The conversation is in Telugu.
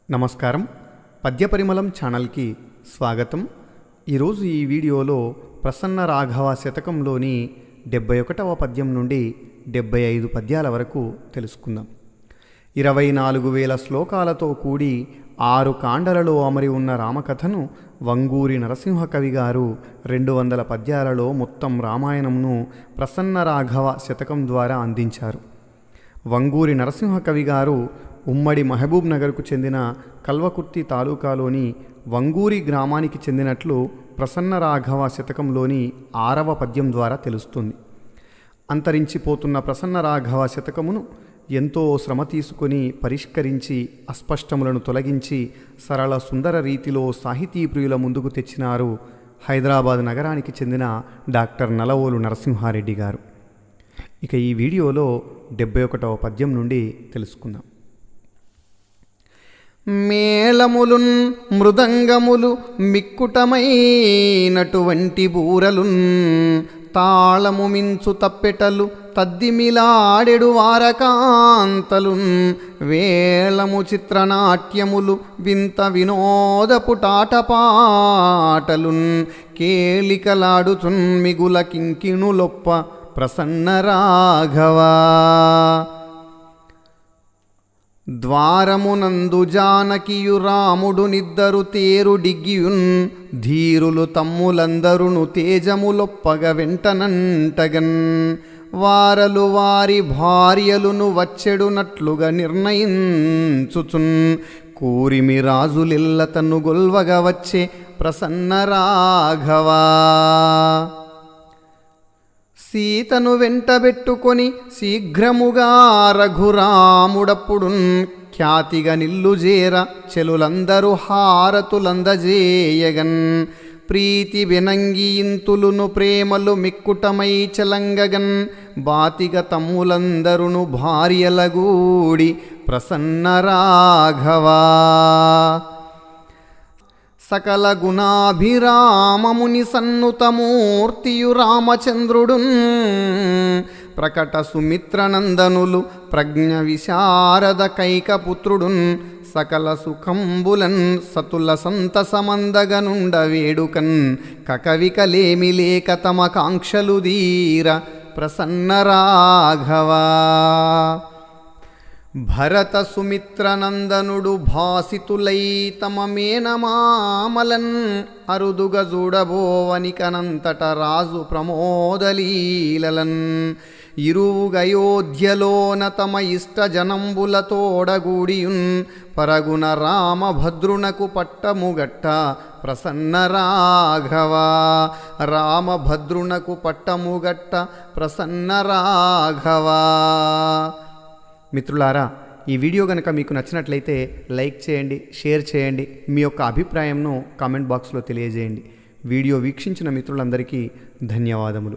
నమస్కారం పద్యపరిమళం ఛానల్కి స్వాగతం ఈరోజు ఈ వీడియోలో ప్రసన్న రాఘవ శతకంలోని డెబ్బై ఒకటవ పద్యం నుండి డెబ్బై ఐదు పద్యాల వరకు తెలుసుకుందాం ఇరవై నాలుగు వేల శ్లోకాలతో కూడి ఆరు కాండలలో అమరి ఉన్న రామకథను వంగూరి నరసింహ కవి గారు రెండు వందల పద్యాలలో మొత్తం రామాయణంను ప్రసన్న రాఘవ శతకం ద్వారా అందించారు వంగూరి నరసింహ కవి గారు ఉమ్మడి మహబూబ్ నగర్కు చెందిన కల్వకుర్తి తాలూకాలోని వంగూరి గ్రామానికి చెందినట్లు ప్రసన్న రాఘవ శతకంలోని ఆరవ పద్యం ద్వారా తెలుస్తుంది అంతరించిపోతున్న ప్రసన్న రాఘవ శతకమును ఎంతో శ్రమ తీసుకొని పరిష్కరించి అస్పష్టములను తొలగించి సరళ సుందర రీతిలో సాహితీ ప్రియుల ముందుకు తెచ్చినారు హైదరాబాద్ నగరానికి చెందిన డాక్టర్ నలవోలు నరసింహారెడ్డి గారు ఇక ఈ వీడియోలో డెబ్బై ఒకటవ పద్యం నుండి తెలుసుకుందాం మేళములున్ మృదంగములు మిక్కుటమైనటువంటి బూరలున్ తాళము మించు తప్పెటలు తద్దిమిలాడెడు వారకాంతలున్ వేళము చిత్రనాట్యములు వింత వినోదపుటాటపాటలున్ కేళికలాడుచున్ మిగుల కింకిణులొప్ప ప్రసన్న రాఘవా ద్వారమునందు జానకియు రాముడు నిద్దరు తేరు డిగ్గియున్ ధీరులు తమ్ములందరును తేజములొప్పగ వెంటనంటగన్ వారలు వారి భార్యలును వచ్చెడునట్లుగా నిర్ణయించుచున్ కూరిమి రాజులిల్ల తన్ను గొల్వగ వచ్చే ప్రసన్న రాఘవా సీతను వెంటబెట్టుకొని శీఘ్రముగా రఘురాముడప్పుడున్ ఖ్యాతిగా నిల్లుజేర చెలులందరూ హారతులందజేయగన్ ప్రీతి వినంగియింతులును ప్రేమలు మిక్కుటమై చలంగగన్ బాతిగ తమ్ములందరును భార్యలగూడి ప్రసన్న రాఘవా సకల గుణాభిరామముని సన్నుతమూర్తియు రామచంద్రుడున్ ప్రకట సుమిత్రనందనులు ప్రజ్ఞ విశారద కైకపుత్రుడున్ సకల సుఖంబులన్ సతుల సంతసమందగనుండ వేడుకన్ కకవికలేమి లేక తమ కాంక్షలు దీర ప్రసన్న రాఘవా భరత సుమిత్రనందనుడు భాసితులై తమ మేనమామలన్ అరుదుగ చూడబోవనికనంతట రాజు ప్రమోదలీలలన్ ఇరువుగయోధ్యలోన తమ ఇష్ట జనంబులతోడగూడియున్ పరగున రామభద్రునకు పట్టముగట్ట ప్రసన్న రాఘవా రామభద్రునకు పట్టముగట్ట ప్రసన్న రాఘవా మిత్రులారా ఈ వీడియో కనుక మీకు నచ్చినట్లయితే లైక్ చేయండి షేర్ చేయండి మీ యొక్క అభిప్రాయంను కామెంట్ బాక్స్లో తెలియజేయండి వీడియో వీక్షించిన మిత్రులందరికీ ధన్యవాదములు